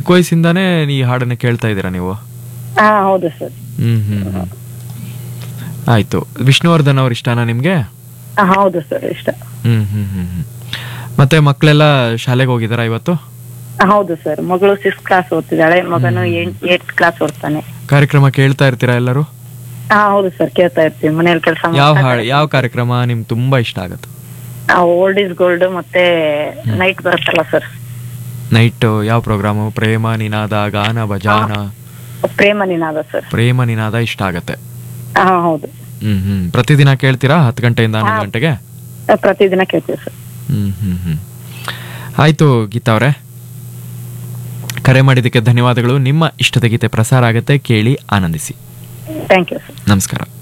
ಚಿಕ್ಕ ವಯಸ್ಸಿಂದಾನೇ ಈ ಹಾಡನ್ನ ಕೇಳ್ತಾ ಇದ್ದೀರಾ ನೀವು ಹಾ ಹೌದು ಸರ್ ಹ್ಮ್ ಹ್ಮ್ ಹ್ಮ್. ಆಯ್ತು ವಿಷ್ಣುವರ್ಧನ್ ಅವ್ರ ಇಷ್ಟನಾ ನಿಮ್ಗೆ ಹೌದು ಸರ್ ಇಷ್ಟ ಹ್ಮ್ ಹ್ಮ್ ಹ್ಮ್ ಹ್ಮ್. ಮತ್ತೆ ಮಕ್ಕಳೆಲ್ಲ ಶಾಲೆಗೆ ಹೋಗಿದಾರಾ ಇವತ್ತು ಆ, ಹೌದು ಸರ್ ಮಗಳು ಸಿಕ್ಸ್ ಕ್ಲಾಸ್ ಓದ್ತಿದ್ದಾಳೆ ಮಗನು ಏಟ್ ಕ್ಲಾಸ್ ಓದ್ತಾನೆ ಕಾರ್ಯಕ್ರಮ ಕೇಳ್ತಾ ಇರ್ತೀರಾ ಎಲ್ಲರೂ ಹಾ ಹೌದು ಸರ್ ಕೇಳ್ತಾ ಇರ್ತೀವಿ ಮನೇಲಿ ಕೆಲಸ ಯಾವ ಹಾಡು ಯಾವ ಕಾರ್ಯಕ್ರಮ ನಿಮ್ಗೆ ತುಂಬಾ ಇಷ್ಟ ಆಗತ್ತೆ ಓಲ್ಡ್ ಇಸ್ ಗೋಲ್ಡ್ ಮತ್ತೆ ನೈಟ್ ಬರುತ್ತಲ್ಲ ಸರ್ ನೈಟ್ ಯಾವ ಪ್ರೋಗ್ರಾಮು ಪ್ರೇಮ ನಿನಾದ ಗಾನ ಭಜಾನ ಪ್ರೇಮ ನಿನಾದ ಸರ್ ಪ್ರೇಮ ನಿನಾದ ಇಷ್ಟ ಆಗತ್ತೆ ಹಾ ಹೌದು ಹ್ಮ್ ಹ್ಮ್ ಪ್ರತಿದಿನ ಕೇಳ್ತೀರಾ ಹತ್ತು ಗಂಟೆಯಿಂದ ಹನ್ನೊಂದು ಹಾ. ಗಂಟೆಗೆ ಆ, ಪ್ರತಿದಿನ ಕೇಳ್ತೀವಿ ಸರ್ ಹ್ಮ್ ಹ್ಮ್ ಹ್ಮ್ ಆಯ್ತು ಗೀತಾ ಅವರೇ ಕರೆ ಮಾಡಿದ್ದಕ್ಕೆ ಧನ್ಯವಾದಗಳು ನಿಮ್ಮ ಇಷ್ಟದ ಗೀತೆ ಪ್ರಸಾರ ಆಗತ್ತೆ ಕೇಳಿ ಆನಂದಿಸಿ ಥ್ಯಾಂಕ್ ಯು ಸರ್ ನಮಸ್ಕಾರ